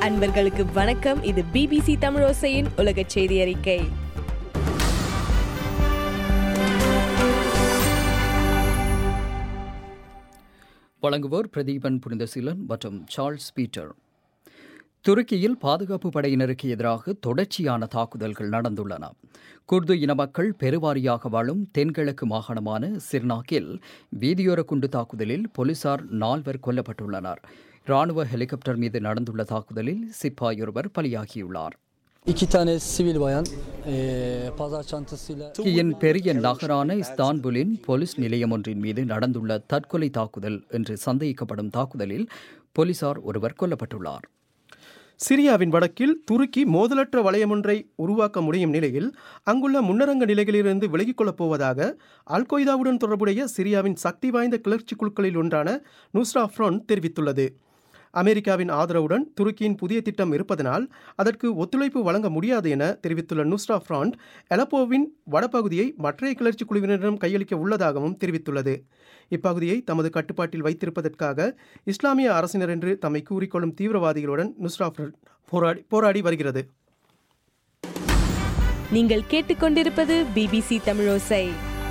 அன்பர்களுக்கு வணக்கம் இது பிபிசி தமிழோசையின் உலக செய்தி அறிக்கை வழங்குவோர் பிரதீபன் புனிதசீலன் மற்றும் சார்ல்ஸ் பீட்டர் துருக்கியில் பாதுகாப்பு படையினருக்கு எதிராக தொடர்ச்சியான தாக்குதல்கள் நடந்துள்ளன குர்து இன மக்கள் பெருவாரியாக வாழும் தென்கிழக்கு மாகாணமான சிர்னாக்கில் வீதியோர குண்டு தாக்குதலில் போலீசார் நால்வர் கொல்லப்பட்டுள்ளனர் ராணுவ ஹெலிகாப்டர் மீது நடந்துள்ள தாக்குதலில் சிப்பாயொருவர் பலியாகியுள்ளார் İki tane sivil bayan eee, pazar çantasıyla துருக்கியின் பெரிய நகரான இஸ்தான்புலின் போலீஸ் நிலையம் ஒன்றின் மீது நடந்துள்ள தற்கொலை தாக்குதல் என்று சந்தேகிக்கப்படும் தாக்குதலில் போலீசார் ஒருவர் கொல்லப்பட்டுள்ளார் சிரியாவின் வடக்கில் துருக்கி மோதலற்ற வளையமொன்றை உருவாக்க முடியும் நிலையில் அங்குள்ள முன்னரங்க நிலைகளிலிருந்து விலகிக் கொள்ளப் போவதாக அல் கொய்தாவுடன் தொடர்புடைய சிரியாவின் சக்தி வாய்ந்த கிளர்ச்சி குழுக்களில் ஒன்றான நுஸ்ரா ஃப்ரண்ட் தெரிவித்துள்ளது அமெரிக்காவின் ஆதரவுடன் துருக்கியின் புதிய திட்டம் இருப்பதனால் அதற்கு ஒத்துழைப்பு வழங்க முடியாது என தெரிவித்துள்ள நுஸ்ரா ஃப்ரண்ட் எலப்போவின் வடபகுதியை மற்றைய கிளர்ச்சி குழுவினரிடம் கையளிக்க உள்ளதாகவும் தெரிவித்துள்ளது இப்பகுதியை தமது கட்டுப்பாட்டில் வைத்திருப்பதற்காக இஸ்லாமிய அரசினர் என்று தம்மை கூறிக்கொள்ளும் தீவிரவாதிகளுடன் நுஸ்ரா ஃப்ரண்ட் போராடி போராடி வருகிறது நீங்கள் கேட்டுக்கொண்டிருப்பது பிபிசி தமிழோசை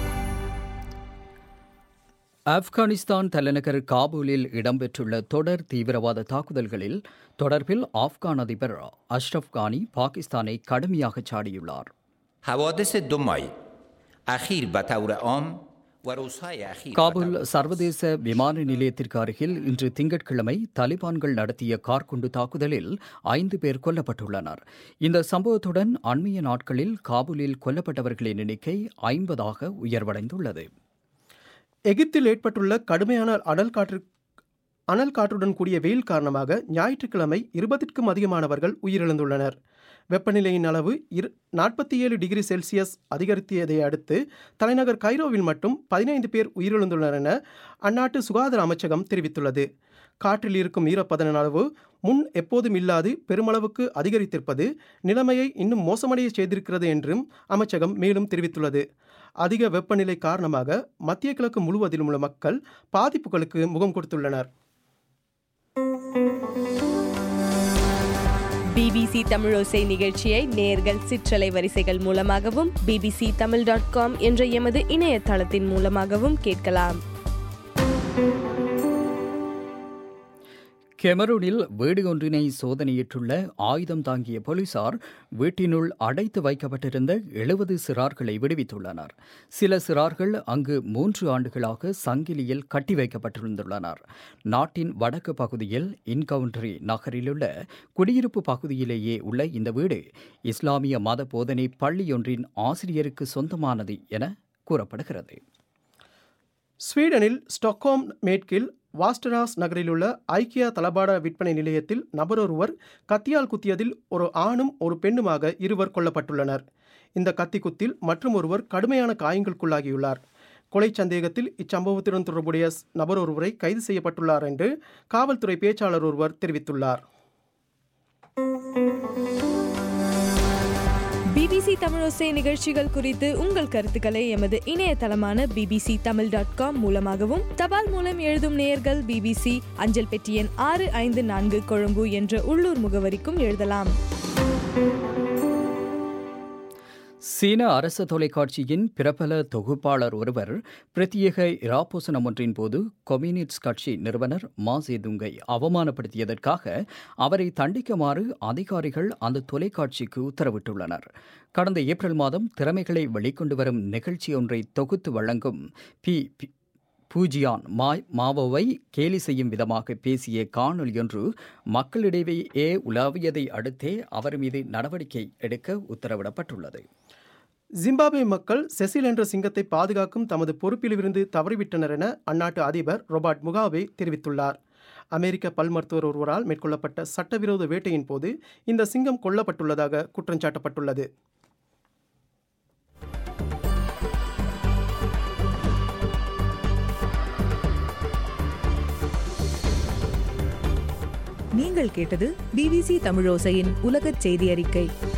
ஆப்கானிஸ்தான் தலைநகர் காபூலில் இடம்பெற்றுள்ள தொடர் தீவிரவாத தாக்குதல்களில் தொடர்பில் ஆப்கான் அதிபர் அஷ்ரப் கானி பாகிஸ்தானை கடுமையாக சாடியுள்ளார் حوادث دو مای اخیر به طور عام و روزهای اخیر به காபூல் طور- சர்வதேச விமான நிலையத்திற்கு அருகில் இன்று திங்கட்கிழமை தலிபான்கள் நடத்திய கார் குண்டு தாக்குதலில் ஐந்து பேர் கொல்லப்பட்டுள்ளனர் இந்த சம்பவத்துடன் அண்மைய நாட்களில் காபூலில் கொல்லப்பட்டவர்களின் எண்ணிக்கை ஐம்பதாக உயர்வடைந்துள்ளது எகிப்தில் ஏற்பட்டுள்ள கடுமையான அனல் காற்று அனல் காற்றுடன் கூடிய வெயில் காரணமாக ஞாயிற்றுக்கிழமை இருபதிற்கும் அதிகமானவர்கள் உயிரிழந்துள்ளனர் வெப்பநிலையின் அளவு இரு நாற்பத்தி ஏழு டிகிரி செல்சியஸ் அதிகரித்ததை அடுத்து தலைநகர் கைரோவில் மட்டும் பதினைந்து பேர் உயிரிழந்துள்ளனர் என அந்நாட்டு சுகாதார அமைச்சகம் தெரிவித்துள்ளது காற்றில் இருக்கும் ஈரப்பதன அளவு முன் எப்போதும் இல்லாது பெருமளவுக்கு அதிகரித்திருப்பது நிலைமையை இன்னும் மோசமடைய செய்திருக்கிறது என்றும் அமைச்சகம் மேலும் தெரிவித்துள்ளது அதிக வெப்பநிலை காரணமாக மத்திய கிழக்கு முழுவதிலும் உள்ள மக்கள் பாதிப்புகளுக்கு முகம் கொடுத்துள்ளனர் பிபிசி தமிழோசை நிகழ்ச்சியை நேர்கள் சிற்றலை வரிசைகள் மூலமாகவும் பிபிசி தமிழ் டாட் காம் என்ற எமது இணையதளத்தின் மூலமாகவும் கேட்கலாம் கெமரூனில் வீடு ஒன்றினை சோதனையிட்டுள்ள ஆயுதம் தாங்கிய போலீசார் வீட்டினுள் அடைத்து வைக்கப்பட்டிருந்த எழுபது சிறார்களை விடுவித்துள்ளனர் சில சிறார்கள் அங்கு மூன்று ஆண்டுகளாக சங்கிலியில் கட்டி வைக்கப்பட்டிருந்துள்ளனர் நாட்டின் வடக்கு பகுதியில் இன்கவுண்டரி நகரிலுள்ள குடியிருப்பு பகுதியிலேயே உள்ள இந்த வீடு இஸ்லாமிய மத போதனை பள்ளியொன்றின் ஆசிரியருக்கு சொந்தமானது என கூறப்படுகிறது ஸ்வீடனில் ஸ்டாக்ஹோம் மேற்கில் வாஸ்டராஸ் நகரிலுள்ள ஐக்கியா தளபாட விற்பனை நிலையத்தில் நபரொருவர் கத்தியால் குத்தியதில் ஒரு ஆணும் ஒரு பெண்ணுமாக இருவர் கொல்லப்பட்டுள்ளனர் இந்த கத்தி குத்தில் மற்றும் ஒருவர் கடுமையான காயங்களுக்குள்ளாகியுள்ளார் கொலை சந்தேகத்தில் இச்சம்பவத்துடன் தொடர்புடைய ஸ்- நபர் ஒருவரை கைது செய்யப்பட்டுள்ளார் என்று காவல்துறை பேச்சாளர் ஒருவர் தெரிவித்துள்ளார் பிபிசி தமிழோசை நிகழ்ச்சிகள் குறித்து உங்கள் கருத்துக்களை எமது இணையதளமான பிபிசி தமிழ் டாட் காம் மூலமாகவும் தபால் மூலம் எழுதும் நேயர்கள் பிபிசி அஞ்சல் பெட்டி எண் ஆறு ஐந்து நான்கு கொழும்பு என்ற உள்ளூர் முகவரிக்கும் எழுதலாம் சீன அரச தொலைக்காட்சியின் பிரபல தொகுப்பாளர் ஒருவர் பிரத்யேக இராப்போசனம் ஒன்றின் போது கம்யூனிஸ்ட் கட்சி நிறுவனர் மா சேதுங்கை அவமானப்படுத்தியதற்காக அவரை தண்டிக்குமாறு அதிகாரிகள் அந்த தொலைக்காட்சிக்கு உத்தரவிட்டுள்ளனர் கடந்த ஏப்ரல் மாதம் திறமைகளை வெளிக்கொண்டு வரும் நிகழ்ச்சி ஒன்றை தொகுத்து வழங்கும் பி பி- பூஜியான் மா மாவோவை கேலி செய்யும் விதமாக பேசிய காணொலியொன்று மக்களிடையே உலாவியதை அடுத்தே அவர் மீது நடவடிக்கை எடுக்க உத்தரவிடப்பட்டுள்ளது ஜிம்பாப்வே மக்கள் செசில் என்ற சிங்கத்தை பாதுகாக்கும் தமது பொறுப்பிலிருந்து தவறிவிட்டனர் என அந்நாட்டு அதிபர் ரொபர்ட் முகாபே தெரிவித்துள்ளார் அமெரிக்க பல் மருத்துவர் ஒருவரால் மேற்கொள்ளப்பட்ட சட்டவிரோத வேட்டையின் போது இந்த சிங்கம் கொல்லப்பட்டுள்ளதாக குற்றஞ்சாட்டப்பட்டுள்ளது நீங்கள் கேட்டது பிபிசி தமிழோசையின் உலகச் செய்தி அறிக்கை